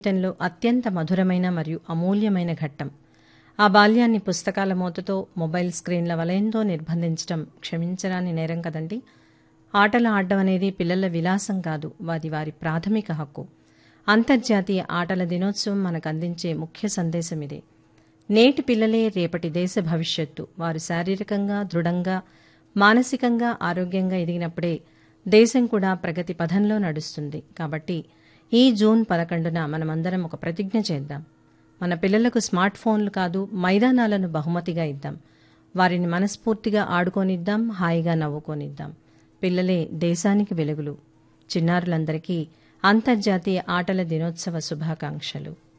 జీవితంలో అత్యంత మధురమైన మరియు అమూల్యమైన ఘట్టం ఆ బాల్యాన్ని పుస్తకాల మోతతో మొబైల్ స్క్రీన్ల వలయంతో నిర్బంధించడం క్షమించరాని నేరం కదండి ఆటలు ఆడడం అనేది పిల్లల విలాసం కాదు వారి వారి ప్రాథమిక హక్కు అంతర్జాతీయ ఆటల దినోత్సవం మనకు అందించే ముఖ్య సందేశం ఇదే నేటి పిల్లలే రేపటి దేశ భవిష్యత్తు వారు శారీరకంగా దృఢంగా మానసికంగా ఆరోగ్యంగా ఎదిగినప్పుడే దేశం కూడా ప్రగతి పథంలో నడుస్తుంది కాబట్టి ఈ జూన్ పదకొండున మనమందరం ఒక ప్రతిజ్ఞ చేద్దాం మన పిల్లలకు స్మార్ట్ ఫోన్లు కాదు మైదానాలను బహుమతిగా ఇద్దాం వారిని మనస్ఫూర్తిగా ఆడుకోనిద్దాం హాయిగా నవ్వుకోనిద్దాం పిల్లలే దేశానికి వెలుగులు చిన్నారులందరికీ అంతర్జాతీయ ఆటల దినోత్సవ శుభాకాంక్షలు